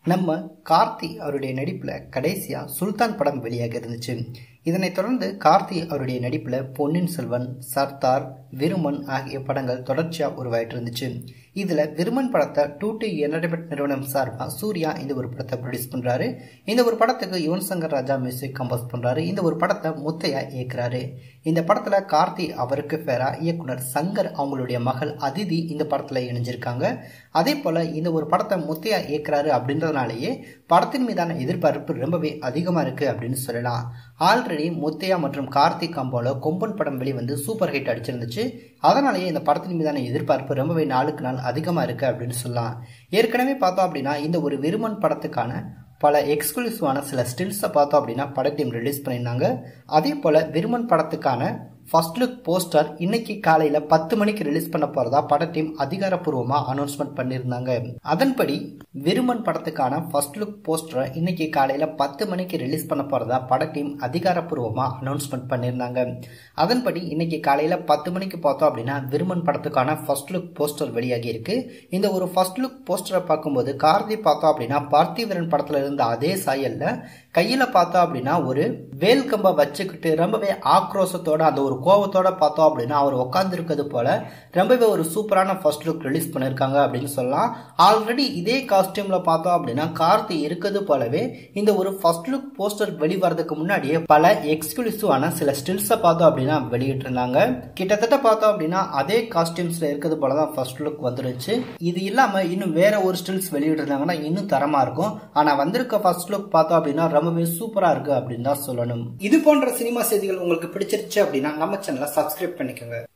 நம்ம கார்த்தி அவருடைய நடிப்பில் கடைசியாக சுல்தான் படம் வெளியாக இருந்துச்சு இதனைத் தொடர்ந்து கார்த்தி அவருடைய நடிப்பில் பொன்னியின் செல்வன் சர்தார் விருமன் ஆகிய படங்கள் தொடர்ச்சியாக உருவாயிட்டு இருந்துச்சு இதில் விருமன் படத்தை டூ டி என்டர்டைன்மெண்ட் நிறுவனம் சார்பாக சூர்யா இந்த ஒரு படத்தை ப்ரொடியூஸ் பண்ணுறாரு இந்த ஒரு படத்துக்கு யுவன் சங்கர் ராஜா மியூசிக் கம்போஸ் பண்ணுறாரு இந்த ஒரு படத்தை முத்தையா இயக்குறாரு இந்த படத்தில் கார்த்தி அவருக்கு பேரா இயக்குனர் சங்கர் அவங்களுடைய மகள் அதிதி இந்த படத்தில் இணைஞ்சிருக்காங்க அதே போல் இந்த ஒரு படத்தை முத்தையா இயக்குறாரு அப்படின்றதுனாலேயே படத்தின் மீதான எதிர்பார்ப்பு ரொம்பவே அதிகமாக இருக்குது அப்படின்னு சொல்லலாம் ஆல்ரெடி முத்தையா மற்றும் கார்த்திக் காம்போல கொம்பன் படம் வெளிவந்து சூப்பர் ஹிட் அடிச்சிருந்துச்சு அதனாலேயே இந்த படத்தின் மீதான எதிர்பார்ப்பு ரொம்பவே நாளுக்கு நாள் அதிகமாக இருக்குது அப்படின்னு சொல்லலாம் ஏற்கனவே பார்த்தோம் அப்படின்னா இந்த ஒரு விருமன் படத்துக்கான பல எக்ஸ்க்ளூசிவான சில ஸ்டில்ஸை பார்த்தோம் அப்படின்னா படத்தையும் ரிலீஸ் பண்ணியிருந்தாங்க அதே போல் விருமன் படத்துக்கான ஃபர்ஸ்ட் லுக் போஸ்டர் இன்னைக்கு காலையில் பத்து மணிக்கு ரிலீஸ் பண்ண போகிறதா பட டீம் அதிகாரப்பூர்வமாக அனௌன்ஸ்மெண்ட் பண்ணியிருந்தாங்க அதன்படி விருமன் படத்துக்கான ஃபர்ஸ்ட் லுக் போஸ்டரை இன்னைக்கு காலையில் பத்து மணிக்கு ரிலீஸ் பண்ண போகிறதா பட டீம் அதிகாரப்பூர்வமாக அனௌன்ஸ்மெண்ட் பண்ணியிருந்தாங்க அதன்படி இன்னைக்கு காலையில் பத்து மணிக்கு பார்த்தோம் அப்படின்னா விருமன் படத்துக்கான ஃபர்ஸ்ட் லுக் போஸ்டர் வெளியாகி இருக்கு இந்த ஒரு ஃபர்ஸ்ட் லுக் போஸ்டரை பார்க்கும்போது கார்த்தி பார்த்தோம் அப்படின்னா பார்த்திவரன் படத்தில் இருந்த அதே சாயல்ல கையில் பார்த்தோம் அப்படின்னா ஒரு வேல் கம்பை வச்சுக்கிட்டு ரொம்பவே ஆக்ரோஷத்தோட அந்த ஒரு கோவத்தோட பார்த்தோம் அப்படின்னா அவர் உட்காந்துருக்கிறது போல ரொம்பவே ஒரு சூப்பரான ஃபர்ஸ்ட் லுக் ரிலீஸ் பண்ணியிருக்காங்க அப்படின்னு சொல்லலாம் ஆல்ரெடி இதே காஸ்டியூம்ல பார்த்தோம் அப்படின்னா கார்த்தி இருக்கிறது போலவே இந்த ஒரு ஃபர்ஸ்ட் லுக் போஸ்டர் வெளிவரதுக்கு முன்னாடியே பல எக்ஸ்க்ளூசிவான சில ஸ்டில்ஸை பார்த்தோம் அப்படின்னா வெளியிட்டு இருந்தாங்க கிட்டத்தட்ட பார்த்தோம் அப்படின்னா அதே காஸ்டியூம்ஸ்ல இருக்கிறது போல தான் ஃபர்ஸ்ட் லுக் வந்துருச்சு இது இல்லாம இன்னும் வேற ஒரு ஸ்டில்ஸ் வெளியிட்டு இருந்தாங்கன்னா இன்னும் தரமா இருக்கும் ஆனா வந்திருக்க ஃபர்ஸ்ட் லுக் பார்த்தோம் அப்படின்னா ரொம்பவே சூப்பரா இருக்கு அப்படின்னு தான் சொல்லணும் இது போன்ற சினிமா செய்திகள் உங்களுக்கு பிடிச்சிருச்சு அப்படின்னா நம்ம சேனலை சப்ஸ்கிரைப் பண்ணிக்கோங்க